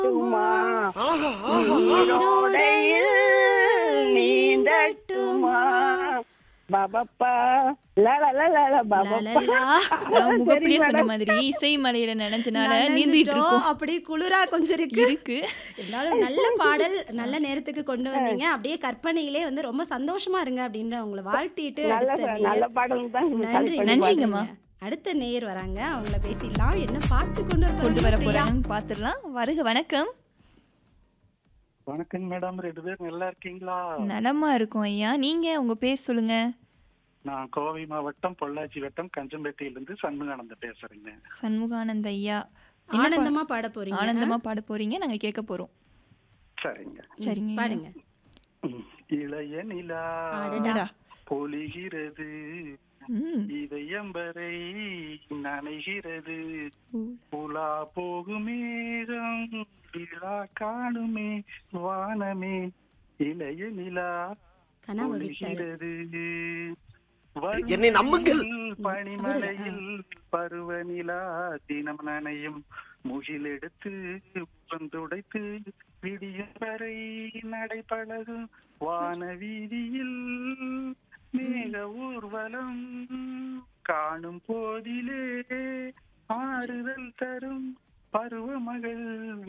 நீந்தட்டுமா நீரோடையில் நீந்தட்டுமா பாபப்பா லலலலல பாபப்பா லலலா. நான் முகப்பிலேயே சரி, சொன்ன madam. மாதிரி இசை மலையில நினைச்சனால நனைஞ்சிட்டோம். நீந்திட்டு இருக்கோம் அப்படியே குளிரா கொஞ்சம் இருக்கு இருக்கு இருந்தாலும் நல்ல பாடல் நல்ல நேரத்துக்கு கொண்டு வந்தீங்க அப்படியே கற்பனையிலே வந்து ரொம்ப சந்தோஷமா இருங்க அப்படின்னு உங்களை வாழ்த்திட்டு நல்ல அடுத்த நல்ல நேயர் பாடல் தான் நன்றி நன்றிங்கம்மா. நன்றிங்கம்மா அடுத்த நேயர் வராங்க அவங்கள பேசிடலாம் என்ன பாட்டு கொண்டு வர கொண்டு வர போறீங்க, பிரியா? போறாங்கன்னு பாத்துடலாம் வருக வணக்கம் வணக்கம் மேடம் ரெண்டு பேரும் நல்லா இருக்கீங்களா நலமா இருக்கும் ஐயா நீங்க உங்க பேர் சொல்லுங்க நான் கோவை மாவட்டம் பொள்ளாச்சி வட்டம் கஞ்சம்பேட்டையிலிருந்து சண்முகானந்த பேசுறேங்க சண்முகானந்த ஐயா என்ன பா- ஆனந்தமா பாட போறீங்க ஆனந்தமா பாட போறீங்க நாங்க கேட்க போறோம் சரிங்க சரிங்க ஐயா. பாடுங்க ம். இளைய நிலா அடடா. பொழிகிறது ம். இதயம்பரை நனைகிறது ஊ. உலா போகும் மேகம் விழா காணுமே வானமே இளைய நிலா கனவு விட்டாரு பொழிகிறது என்னை நம்புங்கள். பனிமலையில் பருவநிலா தினம் நனையும் முகிலெடுத்து வந்துடைத்து விடியும் வரை நடைபழகும் வான வீதியில் மேக ஊர்வலம் காணும் போதிலே ஆறுதல் தரும் பருவமகள்